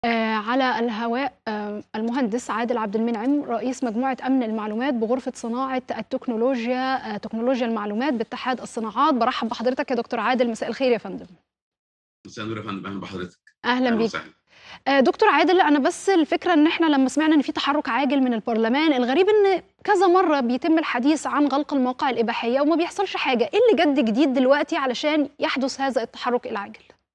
آه، على الهواء آه، المهندس عادل عبد المنعم رئيس مجموعة أمن المعلومات بغرفة صناعة التكنولوجيا آه، تكنولوجيا المعلومات باتحاد الصناعات برحب بحضرتك يا دكتور عادل مساء الخير يا فندم مساء النور يا فندم اهلا بحضرتك أهلا اهلا بيك وسهلا آه، دكتور عادل أنا بس الفكرة إن إحنا لما سمعنا إن في تحرك عاجل من البرلمان الغريب إن كذا مرة بيتم الحديث عن غلق المواقع الإباحية وما بيحصلش حاجة إيه اللي جد جديد دلوقتي علشان يحدث هذا التحرك العاجل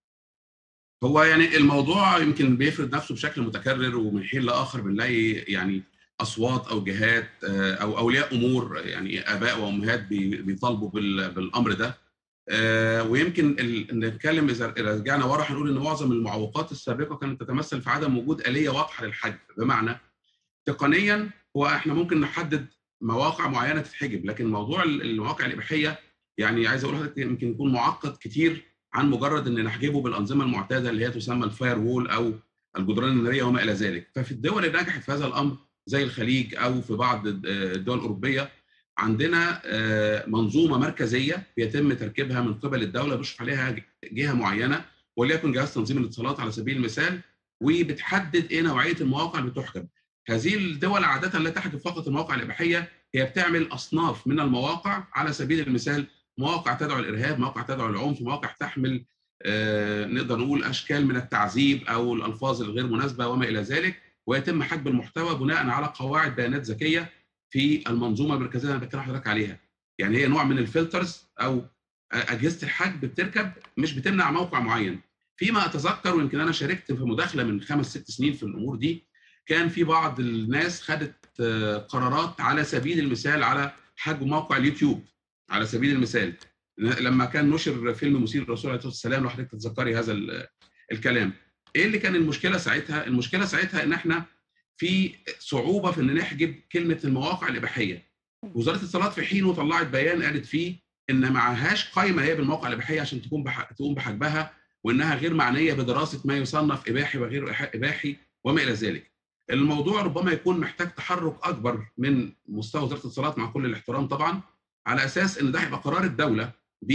هو يعني الموضوع يمكن بيفرض نفسه بشكل متكرر ومن حين لاخر بنلاقي يعني اصوات او جهات آه، او اولياء امور يعني اباء وامهات بي- بيطالبوا بال- بالامر ده آه، ويمكن ال- نتكلم اذا إذا رجعنا ورا هنقول ان معظم المعوقات السابقه كانت تتمثل في عدم وجود اليه واضحه للحجب بمعنى تقنيا هو احنا ممكن نحدد مواقع معينه تتحجب لكن موضوع ال- المواقع الاباحيه يعني عايز اقول لحضرتك يمكن يكون معقد كتير عن مجرد ان نحجبه بالانظمه المعتاده اللي هي تسمى الفاير وول او الجدران الناريه وما الى ذلك ففي الدول اللي نجحت في هذا الامر زي الخليج او في بعض الد- الدول الاوروبيه عندنا آه، منظومه مركزيه بيتم تركيبها من قبل الدوله بيشرف عليها ج- جهه معينه وليكن جهاز تنظيم الاتصالات على سبيل المثال وبتحدد ايه نوعيه المواقع اللي بتحجب هذه الدول عاده لا تحجب فقط المواقع الاباحيه هي بتعمل اصناف من المواقع على سبيل المثال مواقع تدعو الارهاب، مواقع تدعو العنف، مواقع تحمل آه، نقدر نقول اشكال من التعذيب او الالفاظ الغير مناسبه وما الى ذلك ويتم حجب المحتوى بناء على قواعد بيانات ذكيه في المنظومه المركزيه اللي انا بتكلم حضرتك عليها. يعني هي نوع من الفلترز او اجهزه الحجب بتركب مش بتمنع موقع معين. فيما اتذكر ويمكن انا شاركت في مداخله من خمس ست سنين في الامور دي كان في بعض الناس خدت آه، قرارات على سبيل المثال على حجب موقع اليوتيوب على سبيل المثال لما كان نشر فيلم مثير الرسول عليه الصلاه والسلام لو حضرتك تتذكري هذا ال- الكلام ايه اللي كان المشكله ساعتها المشكله ساعتها ان احنا في صعوبه في ان نحجب كلمه المواقع الاباحيه وزاره الاتصالات في حينه طلعت بيان قالت فيه ان معهاش قائمه هي بالمواقع الاباحيه عشان تكون بح... تقوم بحجبها وانها غير معنيه بدراسه ما يصنف اباحي وغير إح- اباحي وما الى ذلك الموضوع ربما يكون محتاج تحرك اكبر من مستوى وزاره الاتصالات مع كل الاحترام طبعا على اساس ان ده هيبقى قرار الدوله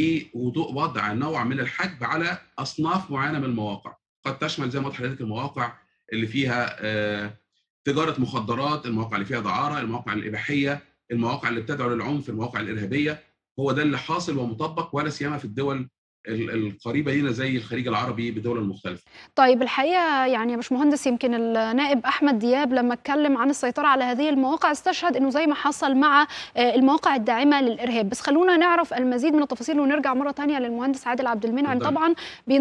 بوضع نوع من الحجب على اصناف معينه من المواقع قد تشمل زي ما قلت لحضرتك المواقع اللي فيها آه، تجاره مخدرات المواقع اللي فيها دعاره المواقع الاباحيه المواقع اللي بتدعو للعنف المواقع الارهابيه هو ده اللي حاصل ومطبق ولا سيما في الدول ال- القريبه لينا زي الخليج العربي بدول المختلفه طيب الحقيقة يعني يا باشمهندس يمكن النائب أحمد دياب لما اتكلم عن السيطرة على هذه المواقع استشهد إنه زي ما حصل مع آه، المواقع الداعمة للإرهاب بس خلونا نعرف المزيد من التفاصيل ونرجع مرة تانية للمهندس عادل عبد المنعم اتفضلي. طبعا